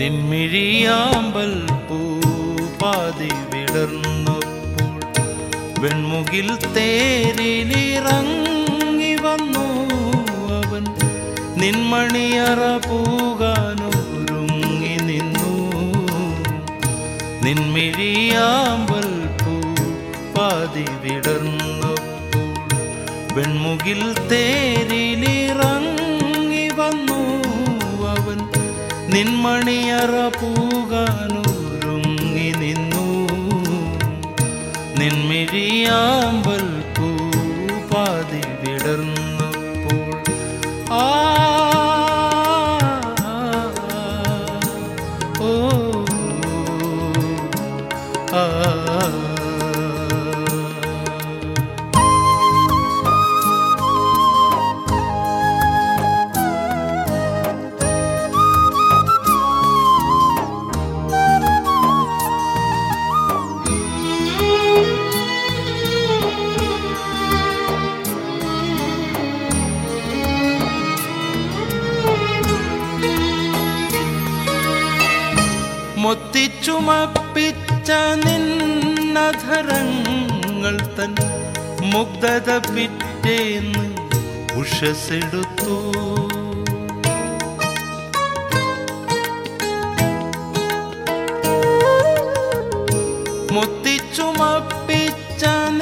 നിൻമിഴിയാമ്പൽ പൂപാതി വിടർന്നപ്പോൾ വെൺമുകിൽ തേരിലിറങ്ങി വന്നു അവൻ നിൻമണിയറ പൂകാനൊരുങ്ങി നിന്നു നിൻമിഴിയാമ്പൽ പൂപാതി വിടർന്നപ്പോൾ വെൺമുകിൽ തേരിലിറങ്ങി വന്നു അവൻ നിൻമണിയറ പൂകാനൊരുങ്ങി നിന്നു നിൻമിഴിയാമ്പൽ പൂപാതി വിടർന്നപ്പോൾ ആ ഓ ആ മുത്തിച്ചുമപ്പിച്ച നിന്നധരങ്ങൾ തൻ മുഗ്ധത പിറ്റേന്ന് ഉഷസെടുത്തു മുത്തിച്ചുമപ്പിച്ച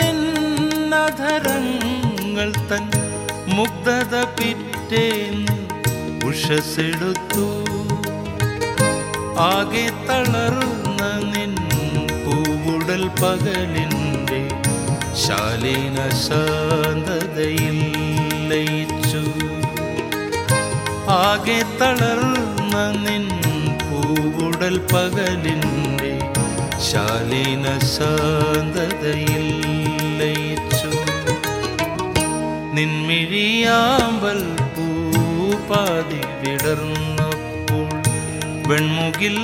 നിന്നധരങ്ങൾ തൻ മുഗ്ധത പിറ്റേന്ന് ഉഷസെടുത്തു ആകെ തളർന്ന നിൻ പൂവുടൽ പകലിൻ്റെ ശാലീന ശാന്തതയിൽ ലയിച്ചു ആകെ തളർന്ന നിൻ പൂവുടൽ പകലിൻ്റെ ശാലീന ശാന്തതയിൽ ലയിച്ചു നിൻമിഴിയാമ്പൽ പൂപാതി വിടർന്നപ്പോൾ വെൺമുകിൽ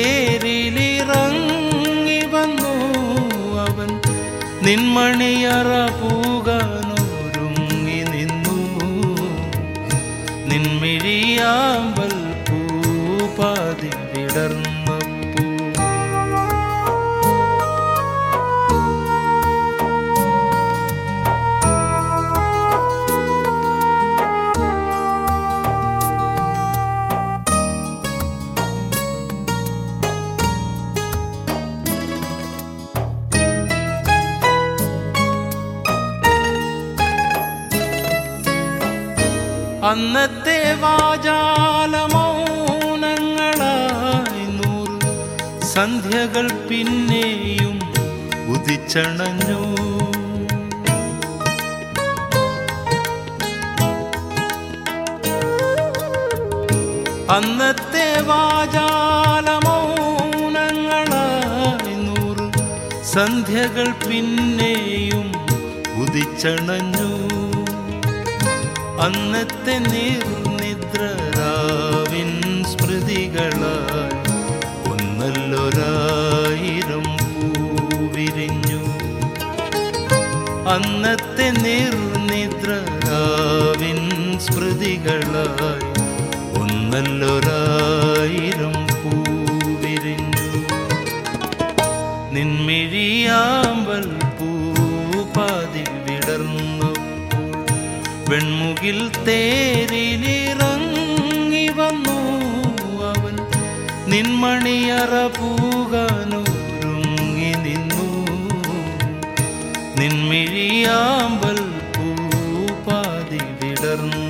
തേരിലിറങ്ങി വന്നു അവൻ നിൻമണിയറ പൂകാനൊരുങ്ങി നിന്നു നിൻമിഴിയാമ്പൽ പൂപാതി വിടർന്നപ്പോൾ അന്നത്തെ വാചാലമൗനങ്ങളായി നൂറ് സന്ധ്യകൾ പിന്നെയും ഉദിച്ചണഞ്ഞു അന്നത്തെ വാചാലമൗനങ്ങളായി നൂറ് സന്ധ്യകൾ പിന്നെയും ഉദിച്ചണഞ്ഞു അന്നത്തെ നിർനിദ്രാവിൻ സ്മൃതികളായി ഒന്നല്ലൊരായിരം പൂവിരിഞ്ഞു അന്നത്തെ നിർനിദ്രാവിൻ സ്മൃതികളായി ഒന്നല്ലൊരായിരം പൂവിരിഞ്ഞു നിൻമിഴിയാമ്പൽ പൂപാതി വിടർന്നപ്പോൾ വെൺമുകിൽ തേരിലിറങ്ങി വന്നു അവൻ നിൻമണിയറ പൂകാനൊരുങ്ങി നിന്നു നിൻമിഴിയാമ്പൽ പൂപാതി വിടർന്നു